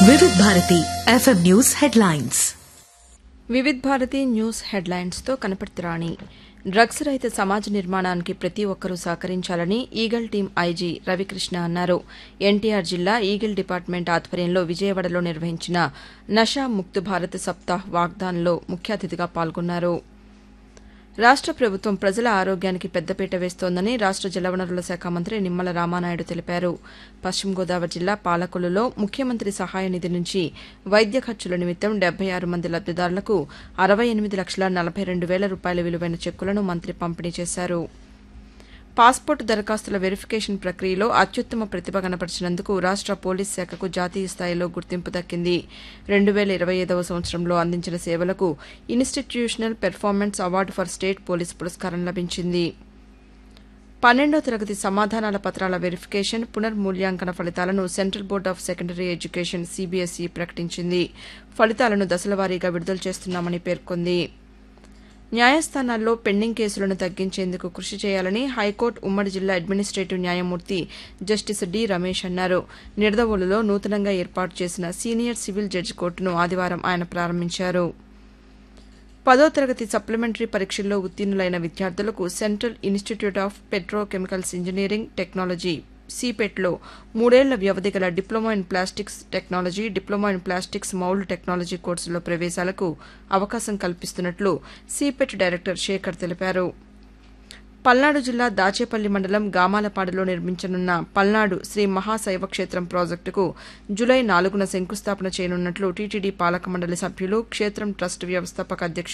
వివిధ Bharati FM news headlines Vividh Bharati news హెడ్లైన్స్తో Kanaparthi Rani drugs రహిత సమాజ నిర్మాణానికి ప్రతి ఒక్కరూ సహకరించాలని ఈగల్ టీం ఐజీ రవికృష్ణ అన్నారు ఎన్టీఆర్ జిల్లా ఈగిల్ డిపార్ట్మెంట్ ఆధ్వర్యంలో విజయవాడలో నిర్వహించిన నషా ముక్త్ భారత్ సప్తాహ్ వాగ్దాన్లో ముఖ్య అతిథిగా పాల్గొన్నారు రాష్ట ప్రభుత్వం ప్రజల ఆరోగ్యానికి పెద్దపీట వేస్తోందని రాష్ట జలవనరుల శాఖ మంత్రి నిమ్మల రామానాయుడు తెలిపారు పశ్చిమ గోదావరి జిల్లా పాలకొల్లులో ముఖ్యమంత్రి సహాయ నిధి నుంచి వైద్య ఖర్చుల నిమిత్తం డెబ్బై ఆరు మంది లబ్దిదారులకు అరవై ఎనిమిది లక్షల నలభై రెండు వేల రూపాయల విలువైన చెక్కులను మంత్రి పంపిణీ చేశారు పాస్పోర్టు దరఖాస్తుల వెరిఫికేషన్ ప్రక్రియలో అత్యుత్తమ ప్రతిభ కనపరిచినందుకు రాష్ట పోలీస్ శాఖకు జాతీయ స్థాయిలో గుర్తింపు దక్కింది రెండు వేల ఇరవై ఐదవ సంవత్సరంలో అందించిన సేవలకు institutional performance award for state police పురస్కారం లభించింది పన్నెండో తరగతి సమాధానాల పత్రాల వెరిఫికేషన్ పునర్మూల్యాంకన ఫలితాలను central board of secondary education CBSE ప్రకటించింది ఫలితాలను దశలవారీగా విడుదల చేస్తున్నామని పేర్కొంది న్యాయస్థానాల్లో పెండింగ్ కేసులను తగ్గించేందుకు కృషి చేయాలని హైకోర్టు ఉమ్మడి జిల్లా అడ్మినిస్టేటివ్ న్యాయమూర్తి జస్టిస్ డి రమేష్ అన్నారు నిడదవోలులో నూతనంగా ఏర్పాటు చేసిన సీనియర్ సివిల్ జడ్జి కోర్టును ఆదివారం ఆయన ప్రారంభించారు పదో తరగతి సప్లిమెంటరీ పరీక్షల్లో ఉత్తీర్ణులైన విద్యార్థులకు central institute of petrochemicals engineering technology సిపెట్లో మూడేళ్ల వ్యవధి గల diploma in plastics technology diploma in plastics mould technology కోర్సుల్లో ప్రవేశాలకు అవకాశం కల్పిస్తున్నట్లు సిపెట్ డైరెక్టర్ శేఖర్ తెలిపారు పల్నాడు జిల్లా దాచేపల్లి మండలం గామాలపాడులో నిర్మించనున్న పల్నాడు శ్రీ మహాశైవ క్షేత్రం ప్రాజెక్టుకు జులై నాలుగున శంకుస్థాపన చేయనున్నట్లు టీటీడీ పాలక మండలి సభ్యులు క్షేత్రం ట్రస్ట్ వ్యవస్థాపక అధ్యక్షులు